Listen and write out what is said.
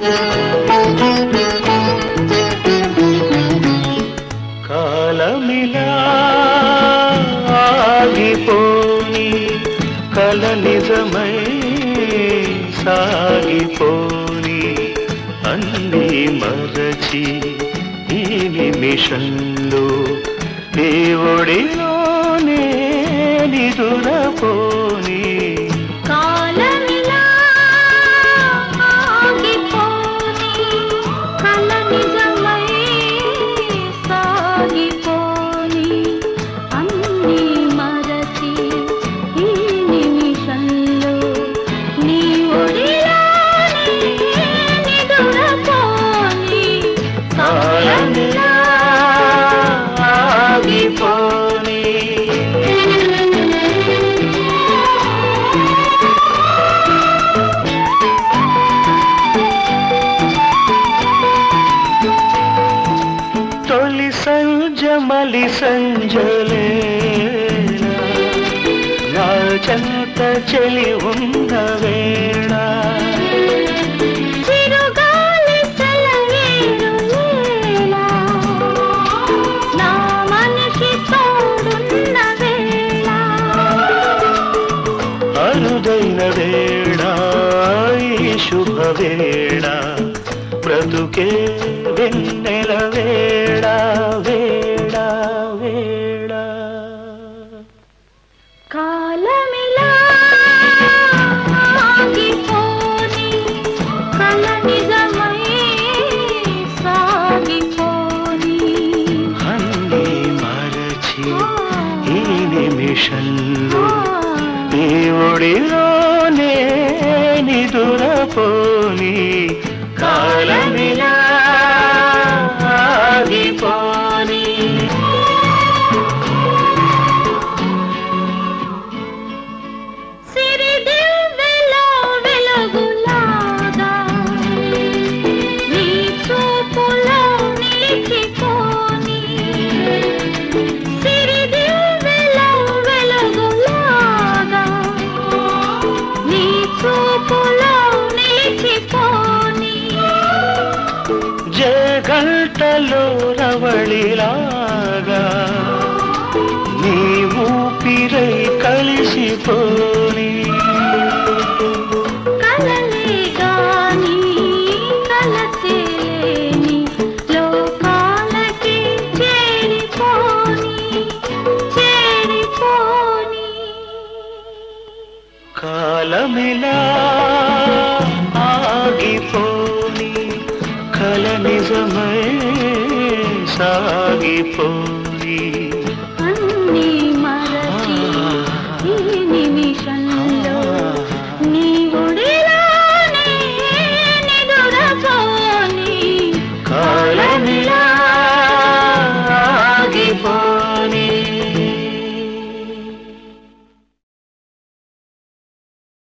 కాలమిలా ఆగిపోని కల నిజమై సాగిపోని అన్నీ మరచి ఈ నిమిషంలో దేవుడిలోనే నిదురపోని కాలమిలా ఆగిపోని కల నిజమై సాగిపోని అన్నీ మరచి ఈ నిమిషంలో నీ ఒడిలోనే నిదురపోని కాలమిలా ఆగిపోని తొలి సంజ మలి సంజలే నా చెంత చెలి ఉన్న వేళ చిరుగాలి సెలయేరులేలా నా మనిషి తోడున్న వేళ అరుదైన వేళ ఈ శుభ వేళ బ్రతుకే వెన్నెల వేళ వేళ వేళ కాలమిలా ఆగిపోని కల నిజమై సాగిపోని అన్నీ మరచి ఈ నిమిషంలో దేవుడిలోనే నిదురపోని కాలమిలా ఆగిపోని సిరిదివ్వెలో వెలుగులాగా నీ చూపులో నిలిచిపోని సిరిదివ్వెలో వెలుగులాగా నీ చూపులో నిలిచిపోని జగల్టలో రవళిలాగా నీ ఊపిరై కలిసిపోని కలలే గాని కలసేని లోకాలకి చేరిపోని చేరిపోని కాలమిలా ఆగిపోని కల నిజమై సాగిపోని